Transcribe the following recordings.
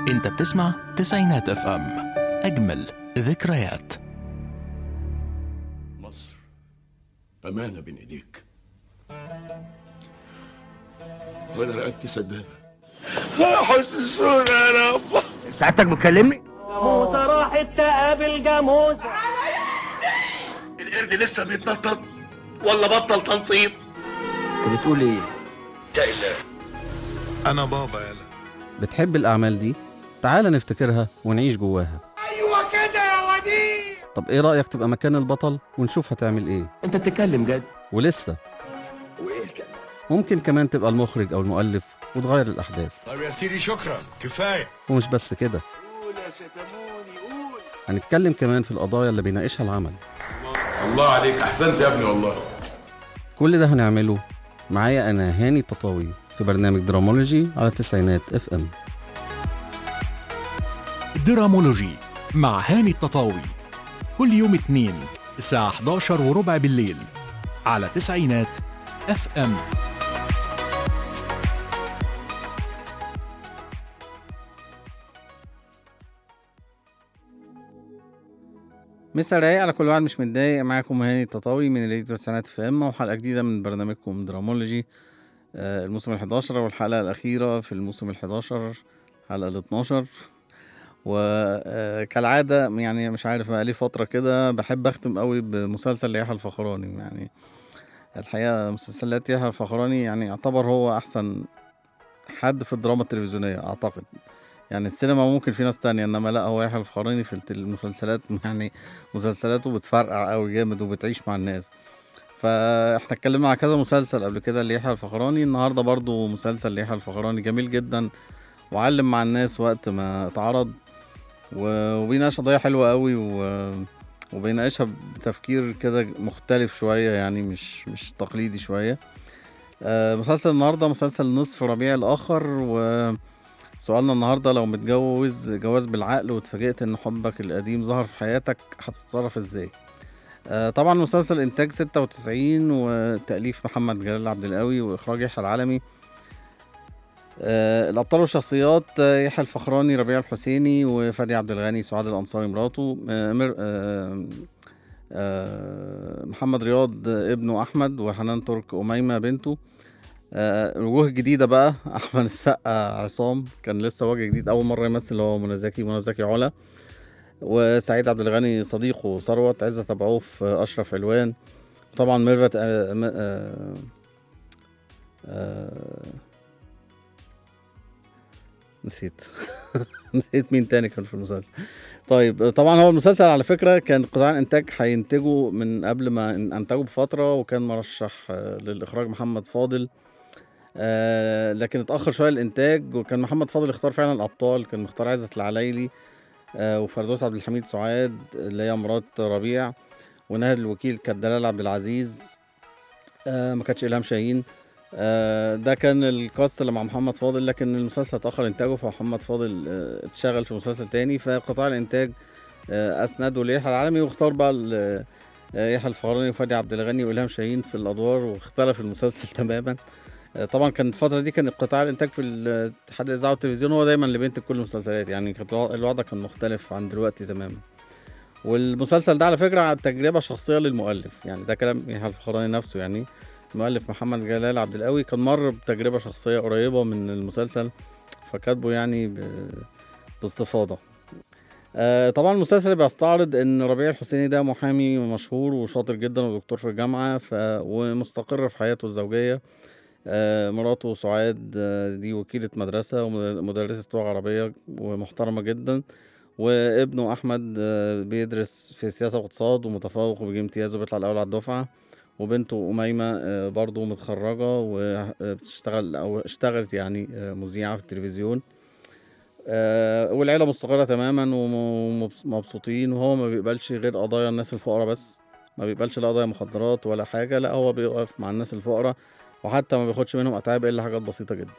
انت بتسمع تسعينات اف ام اجمل ذكريات مصر أمانة بين إيديك وأنا رقبتي سدادة حسسونا يا رب سعادتك بتكلمني؟ جاموسة راحت تقابل جاموسة القرد لسه بيتنطط ولا بطل تنطيط انت بتقول ايه؟ أنا بابا يلا بتحب الأعمال دي؟ تعال نفتكرها ونعيش جواها أيوة كده يا وديع طب إيه رأيك تبقى مكان البطل ونشوف هتعمل إيه؟ انت بتتكلم جد ولسه ممكن كمان تبقى المخرج أو المؤلف وتغير الأحداث طب يا سيدي شكرا كفاية ومش بس كده هنتكلم كمان في القضايا اللي بيناقشها العمل الله عليك أحسنت يا ابني والله كل ده هنعمله معايا أنا هاني تطاوي في برنامج درامولوجي على تسعينات اف ام درامولوجي مع هاني التطاوي كل يوم اثنين الساعة 11 وربع بالليل على تسعينات اف ام مسا رايق على كل واحد مش متضايق معاكم هاني التطاوي من راديو تسعينات اف ام وحلقة جديدة من برنامجكم درامولوجي آه، الموسم ال 11 والحلقة الأخيرة في الموسم ال 11 الحلقة ال 12 وكالعادة يعني مش عارف بقى ليه فترة كده بحب أختم قوي بمسلسل يحيى الفخراني يعني الحقيقة مسلسلات يحيى الفخراني يعني يعتبر هو أحسن حد في الدراما التلفزيونية أعتقد يعني السينما ممكن في ناس تانية إنما لا هو يحيى الفخراني في الت- المسلسلات يعني مسلسلاته بتفرقع قوي جامد وبتعيش مع الناس فاحنا اتكلمنا على كذا مسلسل قبل كده ليحيى الفخراني النهارده برضو مسلسل ليحيى الفخراني جميل جدا وعلم مع الناس وقت ما اتعرض و- وبيناقش قضية حلوة قوي و... وبيناقشها بتفكير كده مختلف شوية يعني مش مش تقليدي شوية آه، مسلسل النهاردة مسلسل نصف ربيع الآخر وسؤالنا النهاردة لو متجوز جواز بالعقل واتفاجئت إن حبك القديم ظهر في حياتك هتتصرف ازاي؟ آه، طبعا مسلسل إنتاج 96 وتأليف محمد جلال عبد القوي وإخراج يحيى العالمي آه، الابطال والشخصيات آه، يحيى الفخراني ربيع الحسيني وفادي عبد الغني سعاد الانصاري مراته آه، مر آه، آه، محمد رياض آه، ابنه احمد وحنان ترك اميمه بنته آه، وجوه جديده بقى احمد السقا عصام كان لسه وجه جديد اول مره يمثل هو منى زكي منى زكي علا وسعيد عبد الغني صديقه ثروت عزت ابو عوف آه، اشرف علوان طبعا ميرفت آه، م- آه، آه، نسيت نسيت مين تاني كان في المسلسل طيب طبعا هو المسلسل على فكرة كان قطاع الإنتاج هينتجه من قبل ما إن- أنتجه بفترة وكان مرشح آه، للإخراج محمد فاضل آه لكن اتأخر شوية الإنتاج وكان محمد فاضل اختار فعلا الأبطال كان مختار عزت العلايلي آه وفردوس عبد الحميد سعاد اللي هي مرات ربيع ونهد الوكيل كانت دلال عبد العزيز آه ما كانتش إلهام شاهين آه، ده كان الكاست اللي مع محمد فاضل لكن المسلسل اتأخر إنتاجه فمحمد فاضل آه، اتشغل في مسلسل تاني فقطاع الإنتاج آه، أسنده ليحيى العالمي واختار بقى ال- آه، يحيى الفخراني وفادي عبد الغني وإلهام شاهين في الأدوار واختلف المسلسل تماما آه، طبعا كان الفترة دي كان قطاع الإنتاج في اتحاد الإذاعة والتلفزيون هو دايما اللي بينتج كل المسلسلات يعني كانت الوضع- الوضع كان مختلف عن دلوقتي تماما والمسلسل ده على فكرة عن تجربة شخصية للمؤلف يعني ده كلام يحيى الفخراني نفسه يعني المؤلف محمد جلال عبد القوي كان مر بتجربة شخصية قريبة من المسلسل فكاتبه يعني ب- باستفاضة آه طبعا المسلسل بيستعرض ان ربيع الحسيني ده محامي مشهور وشاطر جدا ودكتور في الجامعة ف... ومستقر في حياته الزوجية آه مراته سعاد آه دي وكيلة مدرسة ومدرسة لغة عربية ومحترمة جدا وابنه أحمد آه بيدرس في سياسة واقتصاد ومتفوق وبيجيب امتياز وبيطلع الأول على الدفعة وبنته أميمة آه، برضو متخرجة وبتشتغل أو اشتغلت يعني آه، مذيعة في التلفزيون آه، والعيلة مستقرة تماما ومبسوطين وهو ما بيقبلش غير قضايا الناس الفقراء بس ما بيقبلش لا قضايا مخدرات ولا حاجة لا هو بيقف مع الناس الفقراء وحتى ما بياخدش منهم أتعاب إلا حاجات بسيطة جدا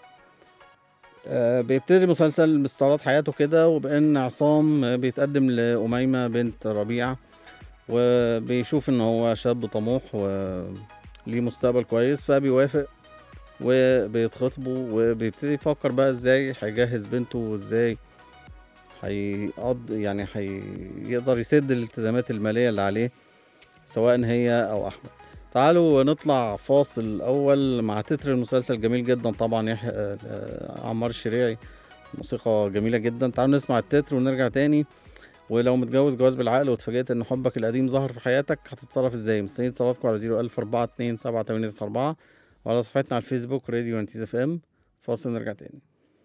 آه، بيبتدي المسلسل باستعراض حياته كده وبأن عصام آه، بيتقدم لأميمة بنت ربيع وبيشوف ان هو شاب طموح وليه مستقبل كويس فبيوافق وبيتخطبوا وبيبتدي يفكر بقى ازاي هيجهز بنته وازاي هيقض يعني هيقدر يسد الالتزامات المالية اللي عليه سواء هي أو أحمد تعالوا نطلع فاصل أول مع تتر المسلسل جميل جدا طبعا يحيى آه، عمار الشريعي موسيقى جميلة جدا تعالوا نسمع التتر ونرجع تاني ولو متجوز جواز بالعقل واتفاجئت ان حبك القديم ظهر في حياتك هتتصرف ازاي مستنيين اتصالاتكم على 01042 وعلى صفحتنا على الفيسبوك راديو انتيز اف ام فاصل نرجع تاني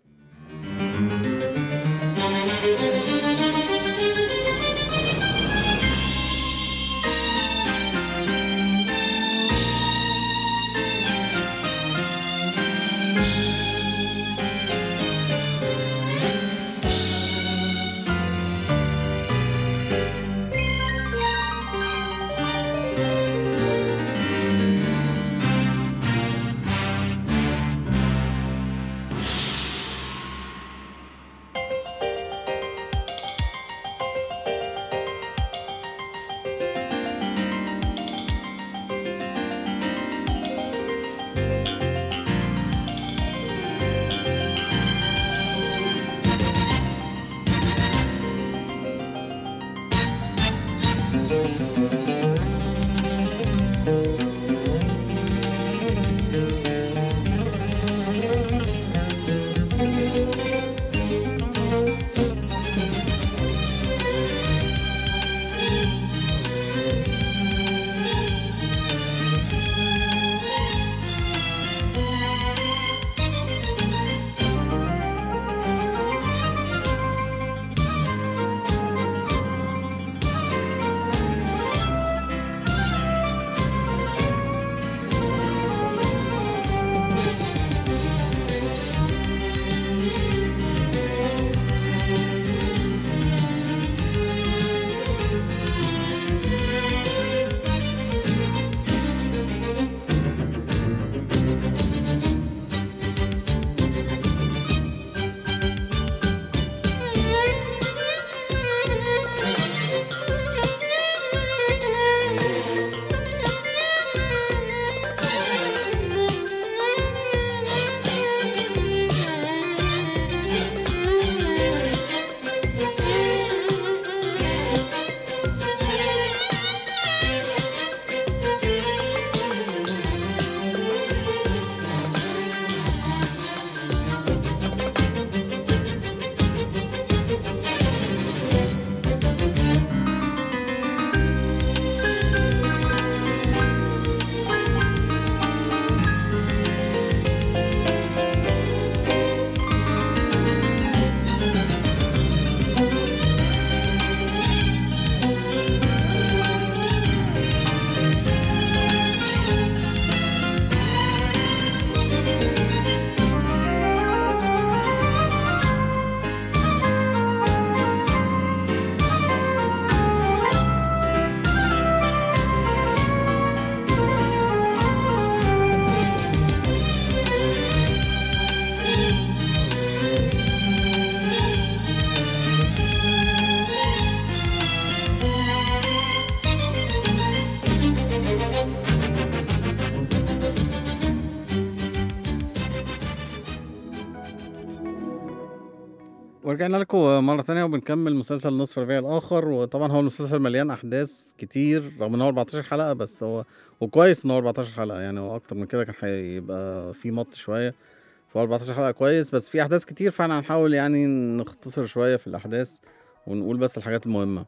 ورجعنا لكم مرة تانية وبنكمل مسلسل نصف الربيع الآخر وطبعا هو المسلسل مليان أحداث كتير رغم إن هو 14 حلقة بس هو وكويس إن هو 14 حلقة يعني هو أكتر من كده كان هيبقى في مط شوية فهو 14 حلقة كويس بس في أحداث كتير فاحنا هنحاول يعني نختصر شوية في الأحداث ونقول بس الحاجات المهمة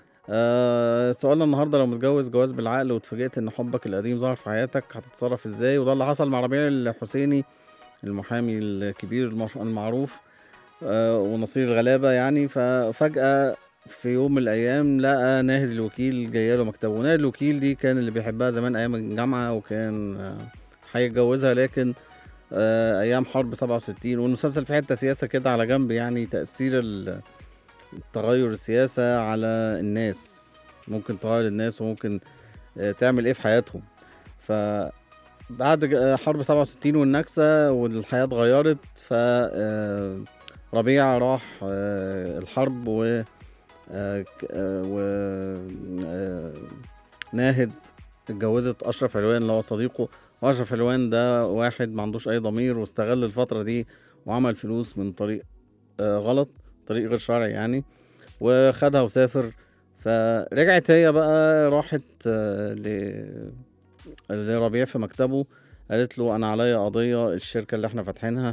آه سؤالنا النهارده لو متجوز جواز بالعقل واتفاجئت ان حبك القديم ظهر في حياتك هتتصرف ازاي وده اللي حصل مع ربيع الحسيني المحامي الكبير المش- المعروف آه ونصير الغلابه يعني ففجاه في يوم من الايام لقى ناهد الوكيل جايه له مكتبه وناهد الوكيل دي كان اللي بيحبها زمان ايام الجامعه وكان آه، هيتجوزها لكن آه ايام حرب 67 والمسلسل فيه حته سياسه كده على جنب يعني تاثير ال- تغير السياسة على الناس ممكن تغير الناس وممكن آه، تعمل ايه في حياتهم فبعد ج- آه، حرب 67 والنكسة والحياة اتغيرت ف آه، ربيع راح آه، الحرب و آه، ك- آه، و آه، ناهد اتجوزت اشرف علوان اللي هو صديقه واشرف علوان ده واحد ما عندوش اي ضمير واستغل الفترة دي وعمل فلوس من طريق آه، غلط طريق غير شرعي يعني وخدها وسافر فرجعت هي بقى راحت آه، ل لربيع في مكتبه قالت له انا عليا قضيه الشركه اللي احنا فاتحينها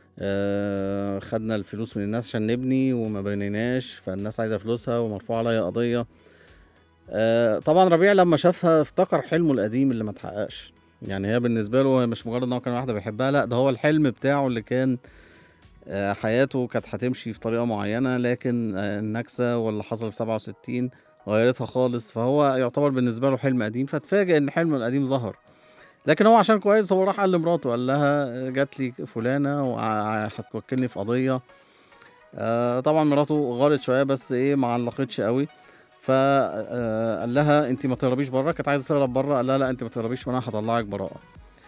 آه، خدنا الفلوس من الناس عشان نبني وما بنيناش فالناس عايزه فلوسها ومرفوع عليا قضيه آه، طبعا ربيع لما شافها افتكر حلمه القديم اللي ما اتحققش يعني هي بالنسبه له هي مش مجرد ان هو كان واحده بيحبها لا ده هو الحلم بتاعه اللي كان آه، حياته كانت هتمشي في طريقه معينه لكن آه، النكسه واللي حصل في 67 غيرتها خالص فهو يعتبر بالنسبه له حلم قديم فاتفاجئ ان حلمه القديم ظهر لكن هو عشان كويس هو راح قال لمراته قال لها جات لي فلانه وهتوكلني في قضيه آه طبعا مراته غارت شويه بس ايه ما علقتش قوي فقال لها انت ما تهربيش بره كانت عايزه تهرب بره قال لها لا انت ما تهربيش وانا هطلعك براءه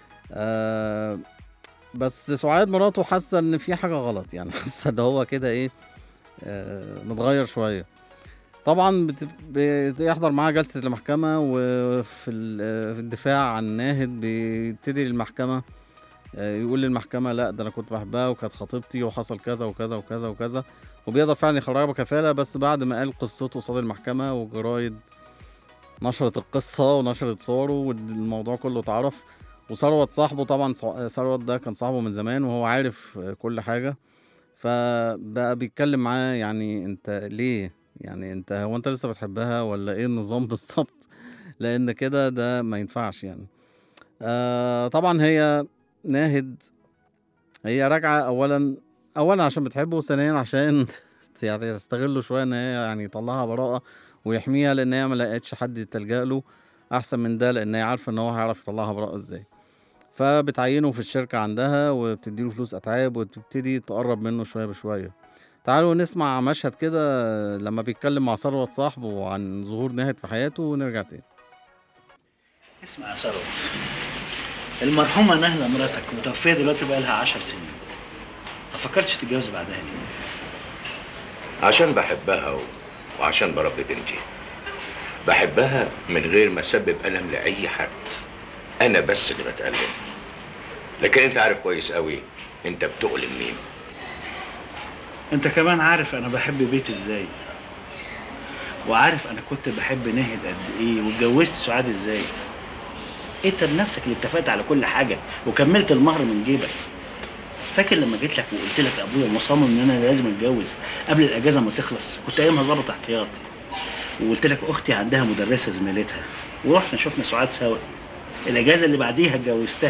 آه بس سعاد مراته حاسه ان في حاجه غلط يعني حاسه ان هو كده ايه آه متغير شويه طبعا بت- بيحضر معاه جلسه المحكمه وفي ال- في الدفاع عن ناهد بيبتدي المحكمه آه، يقول للمحكمه لا ده انا كنت بحبها وكانت خطيبتي وحصل كذا وكذا وكذا وكذا وبيقدر فعلا يخرجها بكفاله بس بعد ما قال قصته قصاد المحكمه وجرايد نشرت القصه ونشرت صوره والموضوع كله اتعرف وثروت صاحبه طبعا ص- ثروت ده كان صاحبه من زمان وهو عارف آه، كل حاجه فبقى بيتكلم معاه يعني انت ليه يعني انت هو انت لسه بتحبها ولا ايه النظام بالظبط لان كده ده ما ينفعش يعني آه طبعا هي ناهد هي راجعه اولا اولا عشان بتحبه وثانيا عشان يعني تستغله شويه ان هي يعني يطلعها براءه ويحميها لان هي ما لقتش حد تلجأ له احسن من ده لان هي عارفه ان هو هيعرف يطلعها براءه ازاي فبتعينه في الشركه عندها وبتديله فلوس اتعاب وبتبتدي تقرب منه شويه بشويه تعالوا نسمع مشهد كده لما بيتكلم مع ثروت صاحبه عن ظهور ناهد في حياته ونرجع تاني اسمع يا ثروت المرحومة نهلة مراتك متوفية دلوقتي بقى لها عشر سنين ما فكرتش تتجوز بعدها ليه؟ عشان بحبها و... وعشان بربي بنتي بحبها من غير ما اسبب الم لاي حد انا بس اللي بتالم لكن انت عارف كويس قوي انت بتؤلم مين انت كمان عارف انا بحب بيتي ازاي وعارف انا كنت بحب ناهد قد ايه واتجوزت سعاد ازاي انت بنفسك اللي اتفقت على كل حاجه وكملت المهر من جيبك فاكر لما جيت لك وقلت لك ابويا مصمم ان انا لازم اتجوز قبل الاجازه ما تخلص كنت ايامها ظابط احتياط وقلت لك اختي عندها مدرسه زميلتها ورحنا شفنا سعاد سوا الاجازه اللي بعديها اتجوزتها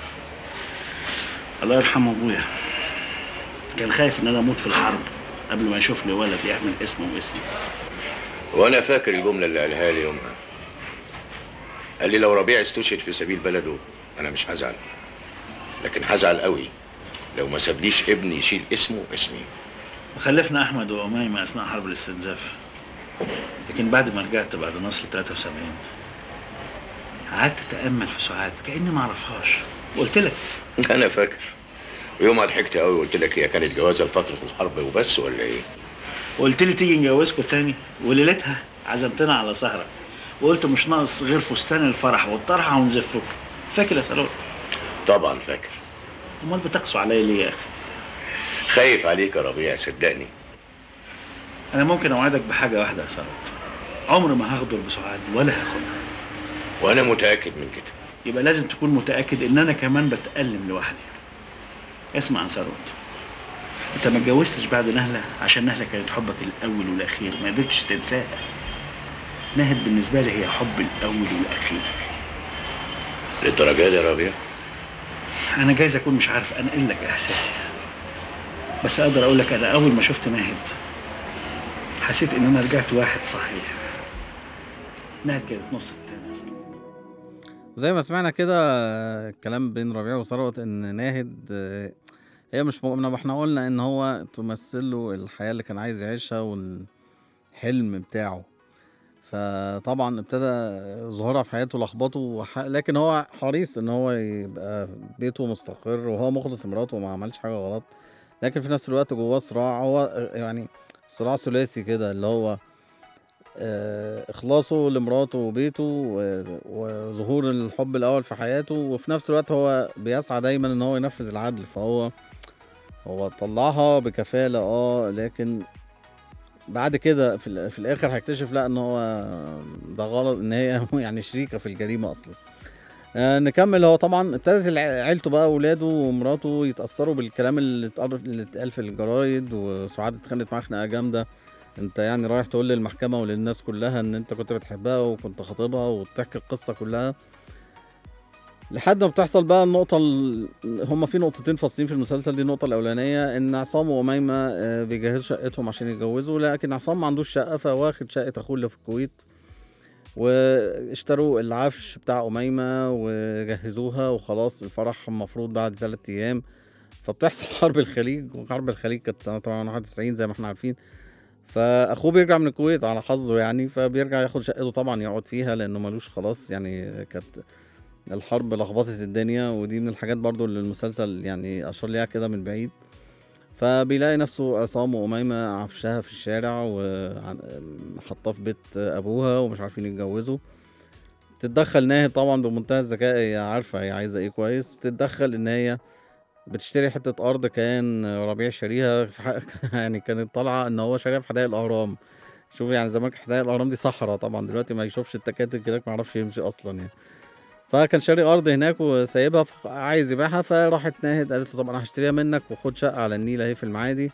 الله يرحم ابويا كان خايف ان انا اموت في الحرب قبل ما يشوف لي ولد يحمل اسمه واسمي وانا فاكر الجمله اللي قالها لي يومها قال لي لو ربيع استشهد في سبيل بلده انا مش هزعل لكن هزعل قوي لو ما سابليش ابني يشيل اسمه واسمي وخلفنا احمد واميمه اثناء حرب الاستنزاف لكن بعد ما رجعت بعد نصر 73 قعدت اتامل في سعاد كاني ما اعرفهاش وقلت لك انا فاكر ويومها ضحكت قوي وقلت لك هي كانت جوازه لفتره الحرب وبس ولا ايه وقلت لي تيجي نجوزكم تاني وليلتها عزمتنا على سهره وقلت مش ناقص غير فستان الفرح والطرحه ونزفكم فاكر يا سلوى طبعا فاكر امال بتقسوا عليا ليه يا اخي خايف عليك يا ربيع صدقني انا ممكن اوعدك بحاجه واحده يا سلوى عمري ما هغدر بسعاد ولا هاخدها وانا متاكد من كده يبقى لازم تكون متاكد ان انا كمان بتالم لوحدي اسمع يا ثروت انت ما اتجوزتش بعد نهله عشان نهله كانت حبك الاول والاخير ما قدرتش تنساها نهد بالنسبه لي هي حب الاول والاخير للدرجه دي يا ربيع انا جايز اكون مش عارف انقل لك احساسي بس اقدر اقول لك انا اول ما شفت ناهد حسيت ان انا رجعت واحد صحيح ناهد كانت نص التاني يا ثروت وزي ما سمعنا كده آه، الكلام بين ربيع وثروت ان ناهد آه، هي مش مؤمنة احنا قلنا ان هو تمثل له الحياة اللي كان عايز يعيشها والحلم بتاعه فطبعا ابتدى ظهورها في حياته لخبطه وح... لكن هو حريص ان هو يبقى بيته مستقر وهو مخلص لمراته وما عملش حاجة غلط لكن في نفس الوقت جواه صراع هو آه، يعني صراع ثلاثي كده اللي هو آه، اخلاصه لمراته وبيته و- وظهور الحب الاول في حياته وفي نفس الوقت هو بيسعى دايما ان هو ينفذ العدل فهو هو طلعها بكفالة اه لكن بعد كده في, ال- في الاخر هيكتشف لا ان هو ده غلط ان هي يعني شريكه في الجريمه اصلا آه نكمل هو طبعا ابتدت الع- عيلته بقى اولاده ومراته يتاثروا بالكلام اللي اتقال اللي اتقال في الجرايد وسعاد اتخانقت معاه خناقه جامده انت يعني رايح تقول للمحكمه وللناس كلها ان انت كنت بتحبها وكنت خاطبها وتحكي القصه كلها لحد ما بتحصل بقى النقطة ال... هما في نقطتين فاصلين في المسلسل دي النقطة الأولانية إن عصام وأميمة آه، بيجهزوا شقتهم عشان يتجوزوا لكن عصام ما عندوش شقة فواخد شقة أخوه اللي في الكويت واشتروا العفش بتاع أميمة وجهزوها وخلاص الفرح المفروض بعد ثلاثة أيام فبتحصل حرب الخليج وحرب الخليج كانت سنة طبعا 91 زي ما احنا عارفين فأخوه بيرجع من الكويت على حظه يعني فبيرجع ياخد شقته طبعا يقعد فيها لأنه ملوش خلاص يعني كانت الحرب لخبطت الدنيا ودي من الحاجات برضو اللي المسلسل يعني أشار ليها كده من بعيد فبيلاقي نفسه عصام وأميمة عفشها في الشارع وحطاه في بيت أبوها ومش عارفين يتجوزوا تتدخل ناهد طبعا بمنتهى الذكاء هي عارفة هي عايزة ايه كويس بتتدخل ان هي بتشتري حتة أرض كان ربيع شاريها في حق يعني كانت طالعة ان هو شاريها في حدائق الأهرام شوف يعني زمان كانت حدائق الأهرام دي صحراء طبعا دلوقتي ما يشوفش التكاتك هناك ما يعرفش يمشي أصلا يعني فكان شاري ارض هناك وسايبها ف- عايز يبيعها فراحت ناهد قالت له طب انا هشتريها منك وخد شقه على النيل اهي في المعادي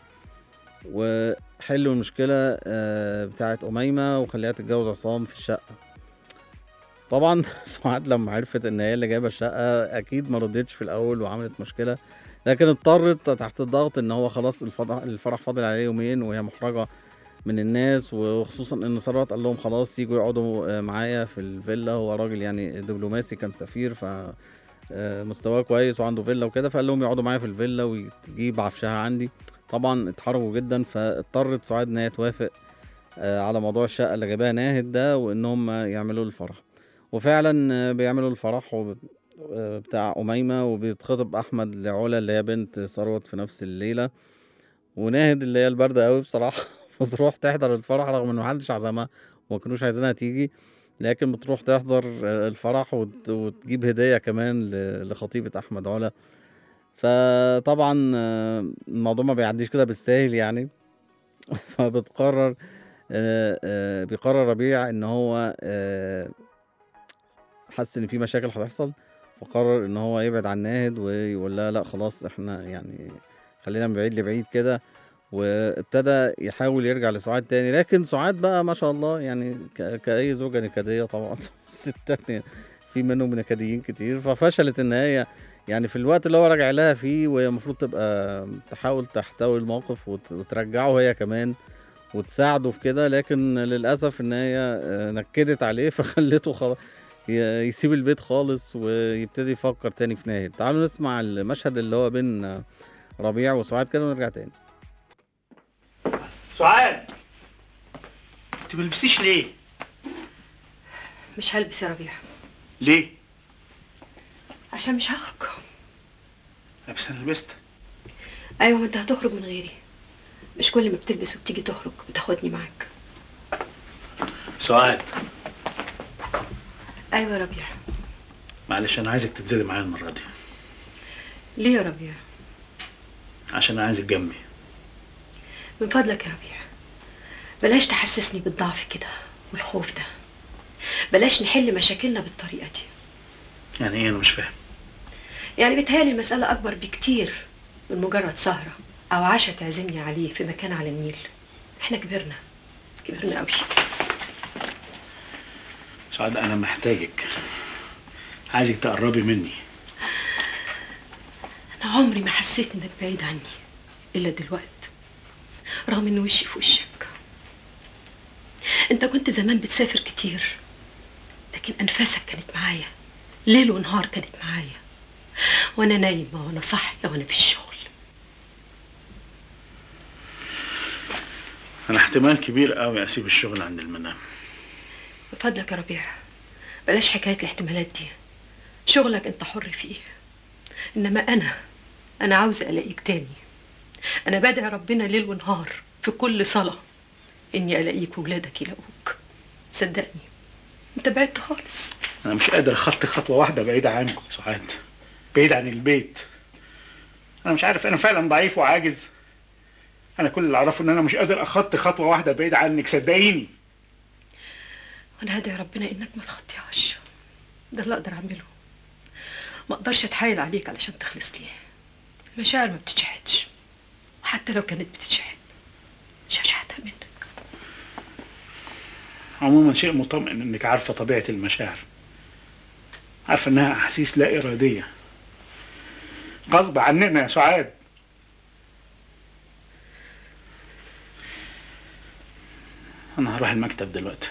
وحلوا المشكله آه، بتاعت اميمه وخليها تتجوز عصام في الشقه طبعا سعاد لما عرفت ان هي اللي جايبه الشقه اكيد ما ردتش في الاول وعملت مشكله لكن اضطرت تحت الضغط ان هو خلاص الفرح الفرح فاضل عليه يومين وهي محرجه من الناس وخصوصا ان ثروت قال لهم خلاص يجوا يقعدوا آه، معايا في الفيلا هو راجل يعني دبلوماسي كان سفير ف آه، مستواه كويس وعنده فيلا وكده فقال لهم يقعدوا معايا في الفيلا وتجيب عفشها عندي طبعا اتحرجوا جدا فاضطرت سعاد ان هي توافق آه، على موضوع الشقه اللي جايباها ناهد ده وان هم يعملوا له الفرح وفعلا آه، بيعملوا الفرح وب- آه، بتاع أميمة وبيتخطب أحمد لعلا اللي هي بنت ثروت في نفس الليلة وناهد اللي هي الباردة قوي بصراحة بتروح تحضر الفرح رغم ان محدش عزمها وما كانوش عايزينها تيجي لكن بتروح تحضر الفرح وت- وتجيب هدية كمان ل- لخطيبة أحمد علا فطبعا آه، الموضوع ما بيعديش كده بالساهل يعني فبتقرر آه، آه، بيقرر ربيع ان هو آه، حس ان في مشاكل هتحصل فقرر ان هو يبعد عن ناهد ويقول لها لا خلاص احنا يعني خلينا من بعيد لبعيد كده وابتدى يحاول يرجع لسعاد تاني لكن سعاد بقى ما شاء الله يعني ك- كأي زوجة نكدية طبعا الستات في منهم نكديين كتير ففشلت ان هي يعني في الوقت اللي هو راجع لها فيه وهي المفروض تبقى تحاول تحتوي الموقف وت- وترجعه هي كمان وتساعده في كده لكن للأسف ان هي آه، نكدت عليه فخلته خلاص ي- يسيب البيت خالص ويبتدي يفكر تاني في ناهد تعالوا نسمع المشهد اللي هو بين آه، ربيع وسعاد كده ونرجع تاني سعاد انت ما لبستيش ليه؟ مش هلبس يا ربيع ليه؟ عشان مش هخرج لا بس انا لبست ايوه ما انت هتخرج من غيري مش كل ما بتلبس وبتيجي تخرج بتاخدني معاك سعاد ايوه يا ربيع معلش انا عايزك تنزلي معايا المره دي ليه يا ربيع عشان انا عايزك جنبي من فضلك يا ربيع بلاش تحسسني بالضعف كده والخوف ده بلاش نحل مشاكلنا بالطريقه دي يعني ايه انا مش فاهم يعني بتهيألي المسألة أكبر بكتير من مجرد سهرة أو عشاء تعزمني عليه في مكان على النيل احنا كبرنا كبرنا قوي سعاد انا محتاجك عايزك تقربي مني أنا عمري ما حسيت إنك بعيد عني إلا دلوقتي رغم إن وشي في وشك أنت كنت زمان بتسافر كتير لكن أنفاسك كانت معايا ليل ونهار كانت معايا وأنا نايمة وأنا صاحية وأنا في الشغل انا احتمال كبير قوي اسيب الشغل عند المنام من فضلك يا ربيع بلاش حكاية الاحتمالات دي شغلك انت حر فيه انما انا انا عاوزة الاقيك تاني انا بدعي ربنا ليل ونهار في كل صلاة اني الاقيك وولادك يلاقوك صدقني انت بعدت خالص انا مش قادر اخطي خطوه واحده بعيده عنكم يا سعاد بعيد عن البيت انا مش عارف انا فعلا ضعيف وعاجز انا كل اللي اعرفه ان انا مش قادر اخطي خطوه واحده بعيد عنك صدقيني وانا هدعي ربنا انك ما تخطيهاش ده اللي اقدر اعمله ما اقدرش اتحايل عليك علشان تخلص لي المشاعر ما بتتشحتش وحتى لو كانت بتتشحت مش هشحتها منك عموما شيء مطمئن انك عارفه طبيعه المشاعر عارفه انها احاسيس لا اراديه غصب عننا يا سعاد انا هروح المكتب دلوقتي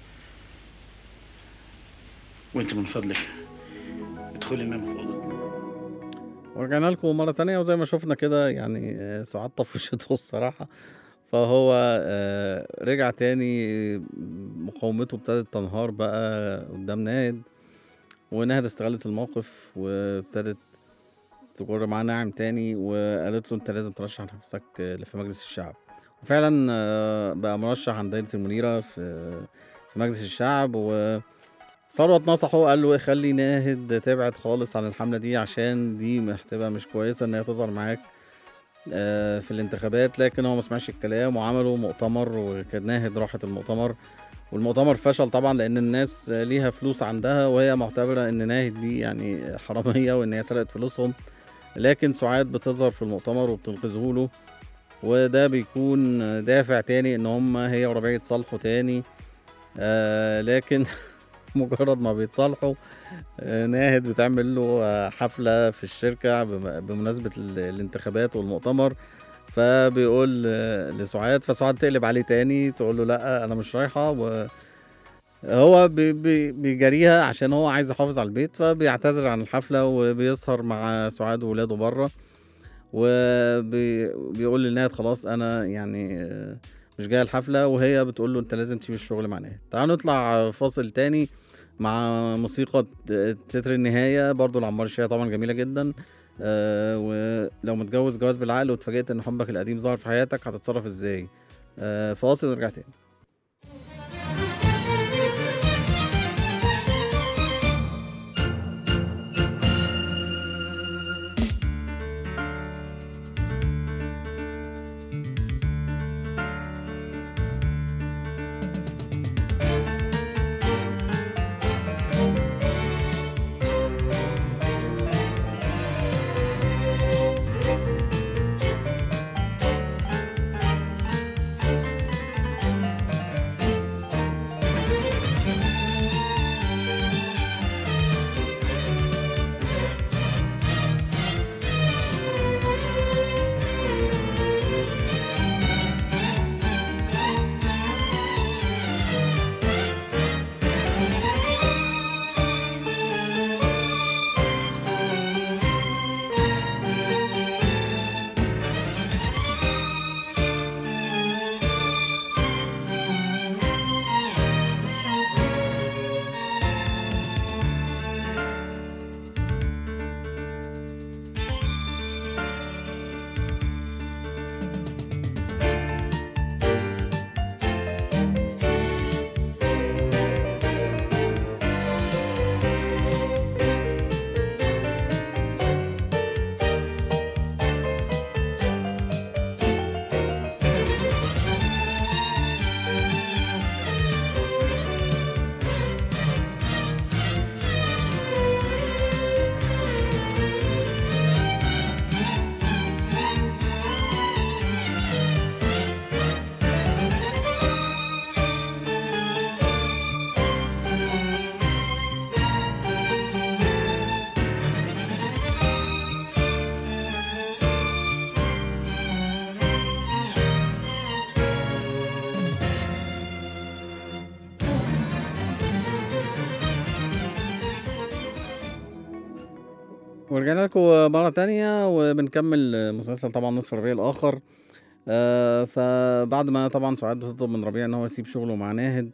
وانت من فضلك ادخلي نامي في اوضتك ورجعنا لكم مرة تانية وزي ما شفنا كده يعني آه، سعاد طفشته الصراحة فهو آه، رجع تاني مقاومته ابتدت تنهار بقى قدام ناهد وناهد استغلت الموقف وابتدت تجر معاه ناعم تاني وقالت له انت لازم ترشح نفسك آه، في مجلس الشعب وفعلا آه، بقى مرشح عن دايرة المنيرة في في مجلس الشعب و ثروت نصحه قال له خلي ناهد تبعد خالص عن الحملة دي عشان دي هتبقى مش كويسة ان هي تظهر معاك آه، في الانتخابات لكن هو ما سمعش الكلام وعملوا مؤتمر وكان ناهد راحت المؤتمر والمؤتمر فشل طبعا لان الناس آه، ليها فلوس عندها وهي معتبرة ان ناهد دي يعني حرامية وان هي سرقت فلوسهم لكن سعاد بتظهر في المؤتمر وبتنقذه له وده بيكون دافع تاني ان هم هي وربيع يتصالحوا تاني آه لكن مجرد ما بيتصالحوا آه، ناهد بتعمل له آه، حفلة في الشركة بم- بمناسبة ال- الانتخابات والمؤتمر فبيقول آه، لسعاد فسعاد تقلب عليه تاني تقول له لا انا مش رايحة و هو بي بي بيجاريها عشان هو عايز يحافظ على البيت فبيعتذر عن الحفلة وبيسهر مع سعاد وولاده بره وبيقول لناهد خلاص انا يعني آه، مش جايه الحفله وهي بتقول له انت لازم تسيب الشغل مع ناهد تعالوا نطلع فاصل تاني مع موسيقى تتر النهايه برضو العمار الشاي طبعا جميله جدا آه ولو متجوز جواز بالعقل واتفاجئت ان حبك القديم ظهر في حياتك هتتصرف ازاي آه فاصل ونرجع تاني ورجعنا لكم مرة تانية وبنكمل مسلسل طبعا نصف ربيع الآخر آه فبعد ما طبعا سعاد بتطلب من ربيع ان هو يسيب شغله مع ناهد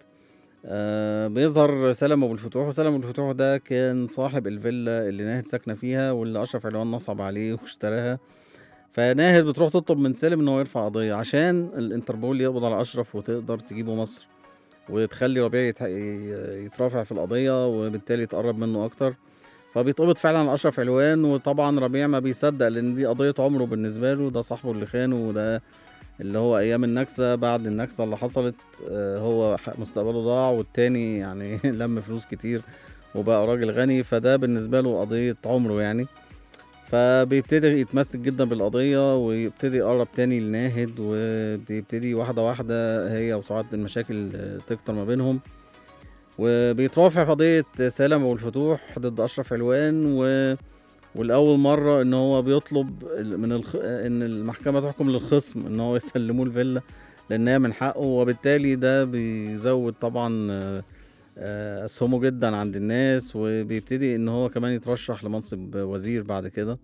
آه بيظهر سلم ابو الفتوح وسلم ابو الفتوح ده كان صاحب الفيلا اللي ناهد ساكنه فيها واللي اشرف علوان نصب عليه واشتراها فناهد بتروح تطلب من سالم ان هو يرفع قضيه عشان الانتربول يقبض على اشرف وتقدر تجيبه مصر وتخلي ربيع يتح- يترافع في القضيه وبالتالي يتقرب منه اكتر فبيتقبض فعلا على اشرف علوان وطبعا ربيع ما بيصدق لان دي قضيه عمره بالنسبه له ده صاحبه اللي خانه وده اللي هو ايام النكسه بعد النكسه اللي حصلت آه، هو ح- مستقبله ضاع والتاني يعني لم فلوس كتير وبقى راجل غني فده بالنسبه له قضيه عمره يعني فبيبتدي يتمسك جدا بالقضيه ويبتدي يقرب تاني لناهد وبيبتدي واحده واحده هي وسعاد المشاكل آه، تكتر ما بينهم وبيترافع في قضيه سالم والفتوح ضد اشرف علوان و والاول مره ان هو بيطلب ال- من الخ... ان المحكمه تحكم للخصم ان هو يسلموه الفيلا لان هي من حقه وبالتالي ده بيزود طبعا آه، آه، اسهمه جدا عند الناس وبيبتدي ان هو كمان يترشح لمنصب وزير بعد كده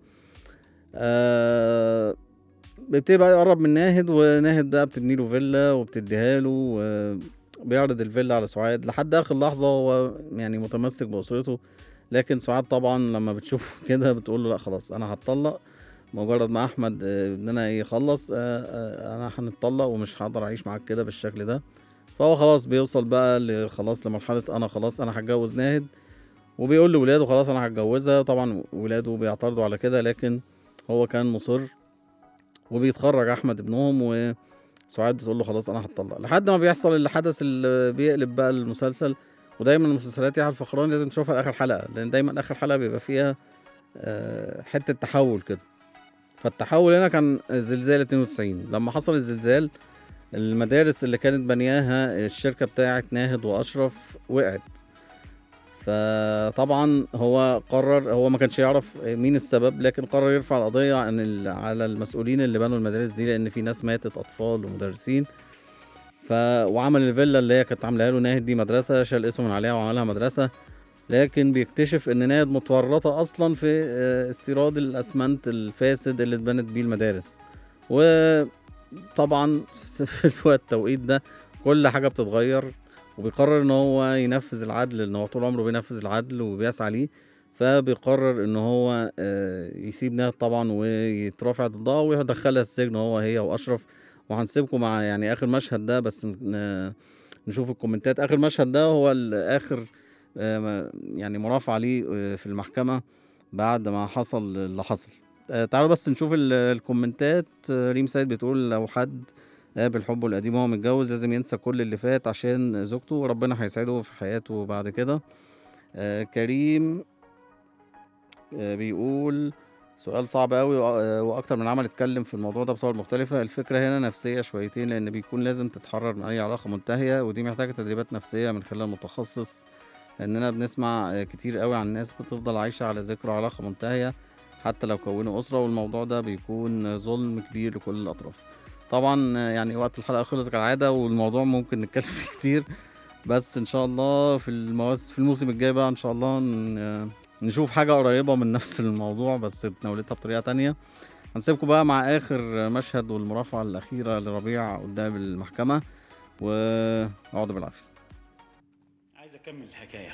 آه، بيبتدي بقى يقرب من ناهد وناهد بقى بتبني له فيلا وبتديها له وبيعرض الفيلا على سعاد لحد اخر لحظه هو يعني متمسك باسرته لكن سعاد طبعا لما بتشوف كده بتقول له لا خلاص انا هتطلق مجرد ما احمد آه، ابننا يخلص آه، آه، انا هنتطلق ومش هقدر اعيش معاك كده بالشكل ده فهو خلاص بيوصل بقى ل- خلاص لمرحله انا خلاص انا هتجوز ناهد وبيقول لولاده خلاص انا هتجوزها طبعا ولاده بيعترضوا على كده لكن هو كان مصر وبيتخرج احمد ابنهم وسعاد بتقول له خلاص انا هتطلق لحد ما بيحصل الحدث اللي بيقلب بقى المسلسل ودايما المسلسلات يحيى الفخراني لازم تشوفها لاخر حلقه لان دايما اخر حلقه بيبقى فيها آه، حته تحول كده فالتحول هنا كان زلزال 92 لما حصل الزلزال المدارس اللي كانت بنياها الشركه بتاعه ناهد واشرف وقعت فطبعا هو قرر هو ما كانش يعرف مين السبب لكن قرر يرفع القضيه عن ال- على المسؤولين اللي بنوا المدارس دي لان في ناس ماتت اطفال ومدرسين ف وعمل الفيلا اللي هي كانت عاملاها له ناهد دي مدرسه شال اسمه من عليها وعملها مدرسه لكن بيكتشف ان ناهد متورطه اصلا في آه، استيراد الاسمنت الفاسد اللي اتبنت بيه المدارس وطبعا في الوقت التوقيت ده كل حاجه بتتغير وبيقرر ان هو ينفذ العدل لان هو طول عمره بينفذ العدل وبيسعى ليه فبيقرر ان هو آه، يسيب ناهد طبعا ويترافع ضدها ويدخلها السجن هو هي واشرف وهنسيبكم مع يعني اخر مشهد ده بس ن- نشوف الكومنتات اخر مشهد ده هو ال- اخر آه، ما- يعني مرافعه ليه آه، في المحكمه بعد ما حصل اللي حصل آه، تعالوا بس نشوف ال- الكومنتات آه، ريم سيد بتقول لو حد قابل حبه القديم وهو متجوز لازم ينسى كل اللي فات عشان زوجته وربنا هيسعده في حياته بعد كده آه، كريم آه، بيقول سؤال صعب قوي واكتر من عمل اتكلم في الموضوع ده بصور مختلفة الفكرة هنا نفسية شويتين لان بيكون لازم تتحرر من اي علاقة منتهية ودي محتاجة تدريبات نفسية من خلال متخصص لاننا بنسمع آه، كتير قوي عن ناس بتفضل عايشة على ذكرى علاقة منتهية حتى لو كونوا أسرة والموضوع ده بيكون ظلم كبير لكل الأطراف طبعا آه، يعني وقت الحلقة خلص كالعادة والموضوع ممكن نتكلم فيه كتير بس ان شاء الله في المواسم في الموسم الجاي بقى ان شاء الله ن- نشوف حاجة قريبة من نفس الموضوع بس تناولتها بطريقة تانية هنسيبكم بقى مع آخر مشهد والمرافعة الأخيرة لربيع قدام المحكمة واقعدوا بالعافية عايز اكمل الحكايه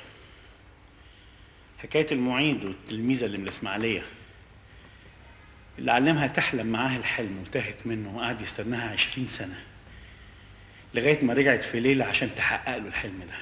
حكايه المعيد والتلميذه اللي من الاسماعيليه اللي علمها تحلم معاه الحلم وتاهت منه وقعد يستناها عشرين سنه لغايه ما رجعت في ليله عشان تحقق له الحلم ده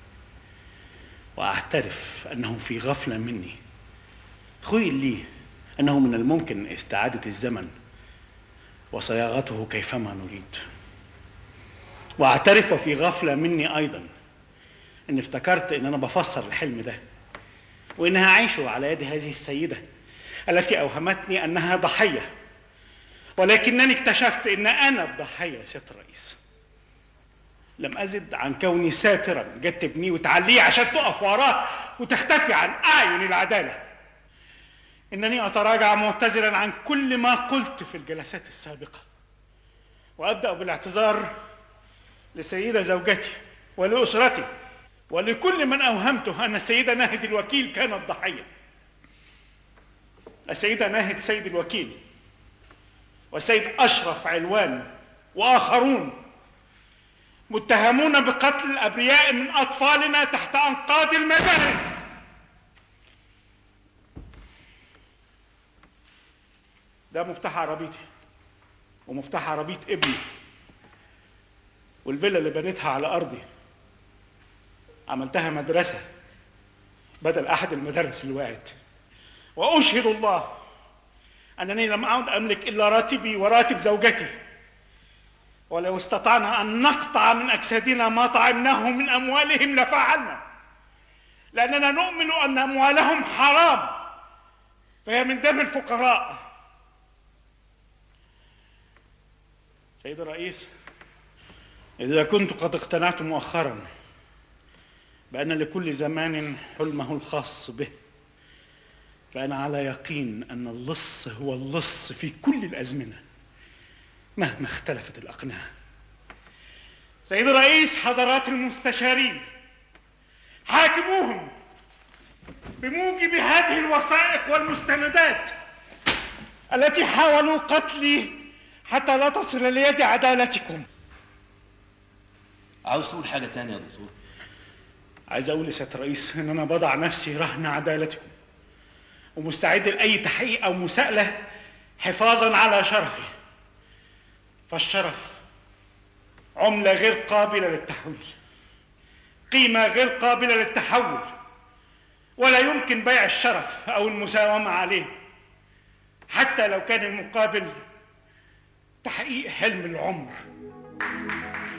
واعترف انه في غفله مني خيل لي انه من الممكن استعاده الزمن وصياغته كيفما نريد واعترف في غفله مني ايضا ان افتكرت ان انا بفسر الحلم ده وانها عايشه على يد هذه السيده التي اوهمتني انها ضحيه ولكنني اكتشفت ان انا الضحيه يا سياده الرئيس لم ازد عن كوني ساترا جت تبنيه وتعليه عشان تقف وراه وتختفي عن اعين العداله انني اتراجع معتذرا عن كل ما قلت في الجلسات السابقه وابدا بالاعتذار لسيده زوجتي ولاسرتي ولكل من اوهمته ان السيده ناهد الوكيل كانت ضحيه السيده ناهد سيد الوكيل والسيد اشرف علوان واخرون متهمون بقتل الابرياء من اطفالنا تحت انقاض المدارس ده مفتاح عربيتي ومفتاح عربيه ابني والفيلا اللي بنيتها على ارضي عملتها مدرسه بدل احد المدارس اللي وقعت واشهد الله انني لم اعد املك الا راتبي وراتب زوجتي ولو استطعنا أن نقطع من أجسادنا ما طعمناه من أموالهم لفعلنا لأننا نؤمن أن أموالهم حرام فهي من دم الفقراء سيد الرئيس إذا كنت قد اقتنعت مؤخرا بأن لكل زمان حلمه الخاص به فأنا على يقين أن اللص هو اللص في كل الأزمنة مهما اختلفت الأقنعة سيد الرئيس حضرات المستشارين حاكموهم بموجب هذه الوثائق والمستندات التي حاولوا قتلي حتى لا تصل ليد عدالتكم عاوز تقول حاجة تانية يا دكتور عايز اقول لسياده الرئيس ان انا بضع نفسي رهن عدالتكم ومستعد لاي تحقيق او مساءله حفاظا على شرفي فالشرف عمله غير قابله للتحويل قيمه غير قابله للتحول ولا يمكن بيع الشرف او المساومه عليه حتى لو كان المقابل تحقيق حلم العمر